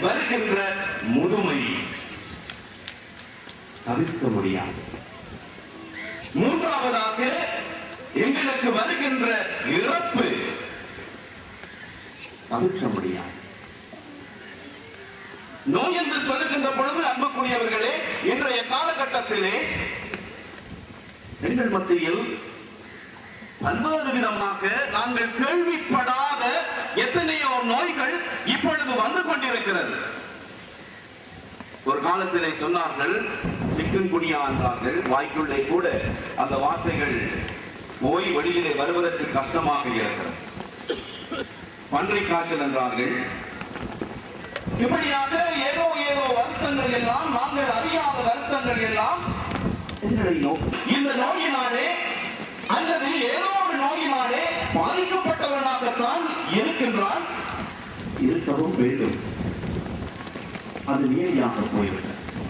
வருகின்ற முதுமை தவிர்க்க முடியாது மூன்றாவதாக எங்களுக்கு வருகின்ற இறப்பு தவிர்க்க முடியாது நோய் என்று சொல்லுகின்ற பொழுது அன்புக்குரியவர்களே இன்றைய காலகட்டத்திலே எங்கள் மத்தியில் பல்வேறு விதமாக நாங்கள் கேள்விப்படாத எத்தனையோ நோய்கள் இப்பொழுது வந்து கொண்டிருக்கிறது ஒரு காலத்திலே சொன்னார்கள் சிக்கன் குனியா என்றார்கள் வாய்க்குள்ளே கூட அந்த வார்த்தைகள் போய் வெளியிலே வருவதற்கு கஷ்டமாக இருக்கிறது பன்றை காய்ச்சல் என்றார்கள் இப்படியாக ஏதோ ஏதோ வருத்தங்கள் எல்லாம் நாங்கள் அறியாத வருத்தங்கள் எல்லாம் எங்களை நோக்கி இந்த நோயினாலே அல்லது ஏதோ ஒரு நோயினாலே பாதிக்கப்பட்டவனாகத்தான் இருக்கின்றான் இருக்கவும் வேண்டும் அது நேரியாக போய்விட்டது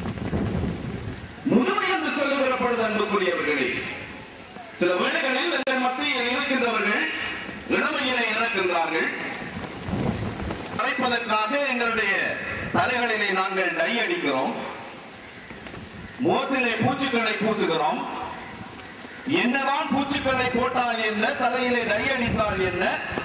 முதுமை என்று சொல்லுகிற பொழுது அன்புக்குரியவர்களே சில வேளைகளில் எங்கள் மத்தியில் இருக்கின்றவர்கள் இளமையிலே இறக்கின்றார்கள் மறைப்பதற்காக எங்களுடைய தலைகளிலே நாங்கள் டை அடிக்கிறோம் முகத்திலே பூச்சிக்களை பூசுகிறோம் என்னதான் பூச்சிக்களை போட்டால் என்ன தலையிலே டை அடித்தால் என்ன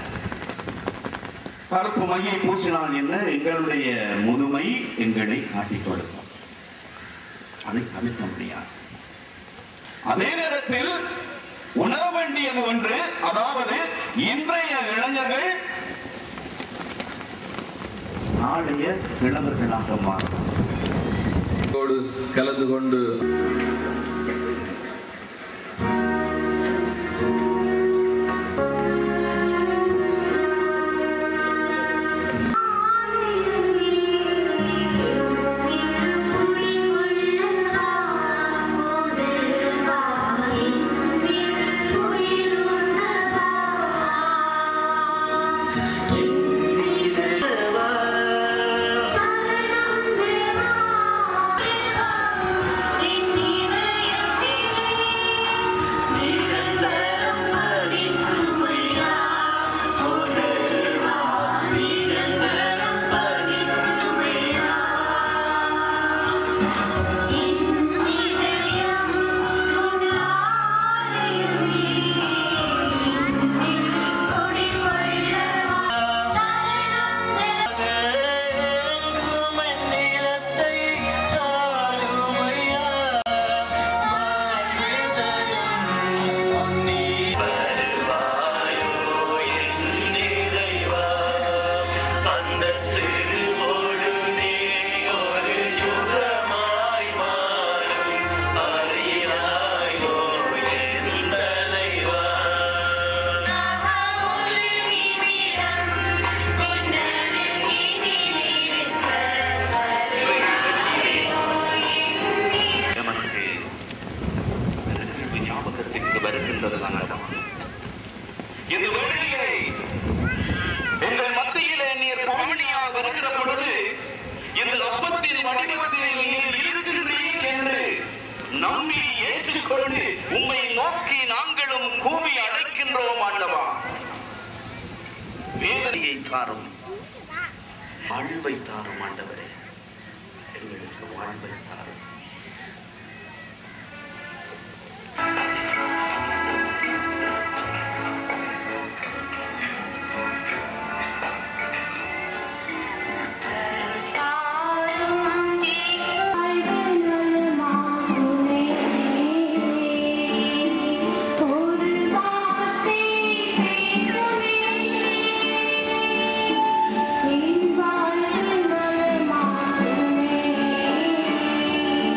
கருப்பு மையை பூசினால் என்ன எங்களுடைய முதுமை எங்களை காட்டிக் கொடுக்கும் அதை தவிர்க்க முடியாது அதே நேரத்தில் உணர வேண்டியது ஒன்று அதாவது இன்றைய இளைஞர்கள் நாளைய கிழவர்களாக மாறும் ோடு கலந்து கொண்டு அந்த சிறுவோடு நீ ஒரு யுகமாய் மாறும் அறியாயோ என் தலைவா நமக்கு நிகழ்வு ஞாபகத்திற்கு வருகின்றது அல்லவா இந்த வேளையிலே எங்கள் மத்தியிலே நீர் பவனியாக வருகிற பொழுது இந்த அப்பத்தின் வடிவத்தில் நீர் இருக்கின்றீர் என்று நம்பி ஏற்றுக்கொண்டு உம்மை நோக்கி நாங்களும் கூவி அழைக்கின்றோம் அல்லவா வேதனையை தாரும் வாழ்வை தாரும் ஆண்டவரே எங்களுக்கு வாழ்வை தாரும் வாழ்வு நலமாகுமே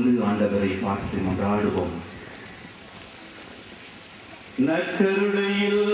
கொண்டு ஆண்டவரை பார்த்து மன்றாடுவோம் நற்கருணையில்